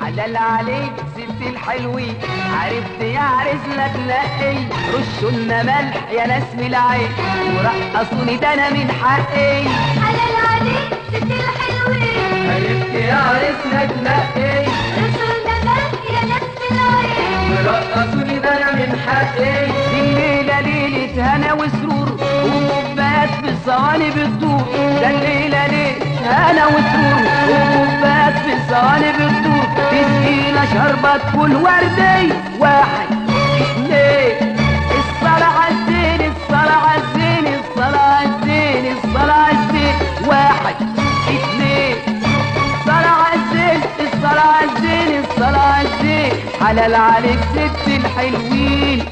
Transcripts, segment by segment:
حلال عليك ست الحلوين عرفت يا عرسنا تنقي رشوا لنا ملح يا ناس من العين ورقصوني ده انا من حقي حلال عليك ست الحلوين عرفت يا عرسنا تنقي رسولنا ملك يا ناس العين ورقصوني ده انا من حقي دي الليله ليله هنا وسرور وكوبات بالصواني بتدور ده الليله ليله هنا وسرور وكوبات بالصواني بتدور تسقينا شربت كل وردي واحد اثنين الصلاة عالزين الصلاة عالزين الصلاة عالزين الصلاة عالزين واحد اثنين الصلاة عالزين الصلاة عالزين الصلاة عالزين حلال عليك ست الحلوين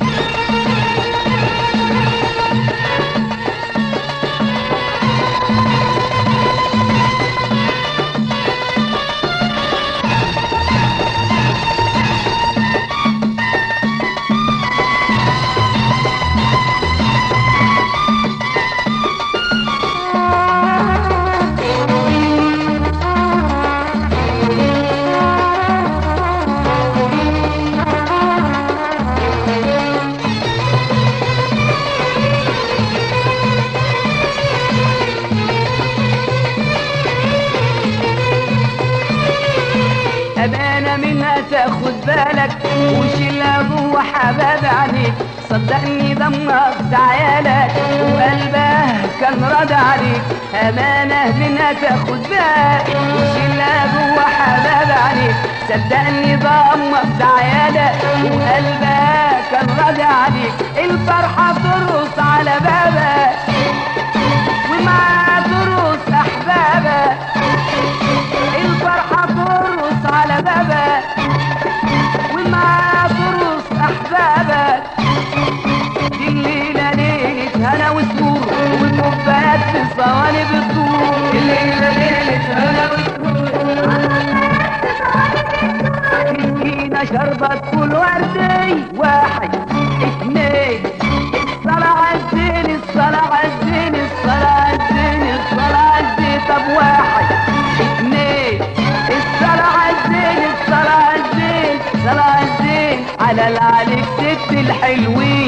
أمانة منها تاخد بالك وشيلها جوه حباب عليك صدقني دمك عيالك وقلبه كان راضي عليك أمانة منها تاخد بالك وشيلها جوه حباب عليك صدقني دمك عيالك وقلبه كان راضي عليك الفرحة ترقص على بابك ومعاها ترقص أحبابك الفرحة ترقص على بابك ومعاها ترقص أحبابك دي الليلة ليلة هنا وسرور والكوبايات في الصواني بتدور الليلة ليلة هنا وسرور تدينا شربت كل وردي واحد اثنين الصلاة عالزين الصلاة عالزين الصلاة عالزين الصلاة عالزين طب واحد اثنين الصلاة عالزين الصلاة عالزين الصلاة عالزين على العليك ست الحلوين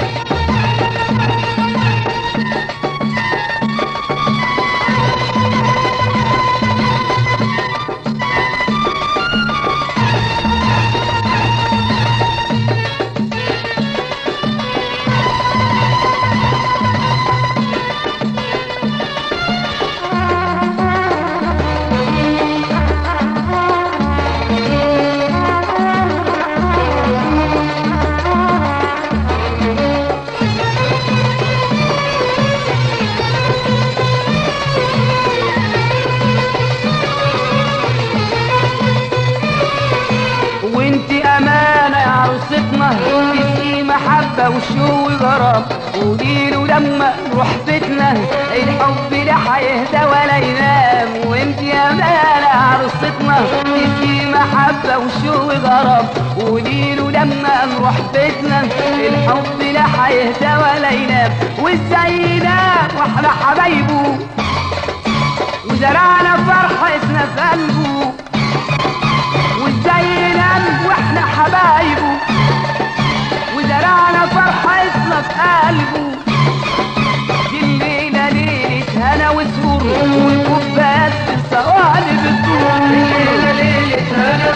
وانت امانه يا عروستنا تسقي محبه وشو غرام قوليله لما نروح بيتنا الحب لا هيهدى ولا ينام وانت امانه يا عروستنا تسقي محبه وشو غرام قوليله لما نروح بيتنا الحب لا هيهدى ولا ينام وازاي ينام واحنا حبايبه وزرعنا فرحتنا في قلبه وازاي ينام واحنا حبايبه وزرعنا فرحتنا في قلبه دي الليلة ليلة هنا وسرور والكوبايات في الصواني بتدور الليلة ليلة هنا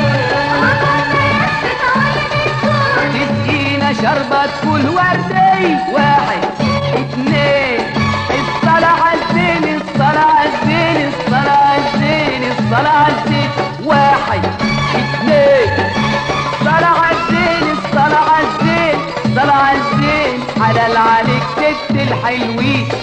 تسقينا شربت كل وردي واحد اثنين الصلاة عالزين الصلاة عالزين الصلاة عالزين الصلاة عالزين واحد اثنين الصلاة عالزين الصلاة عالزين الصلاة عالزين على العليك ست الحلوين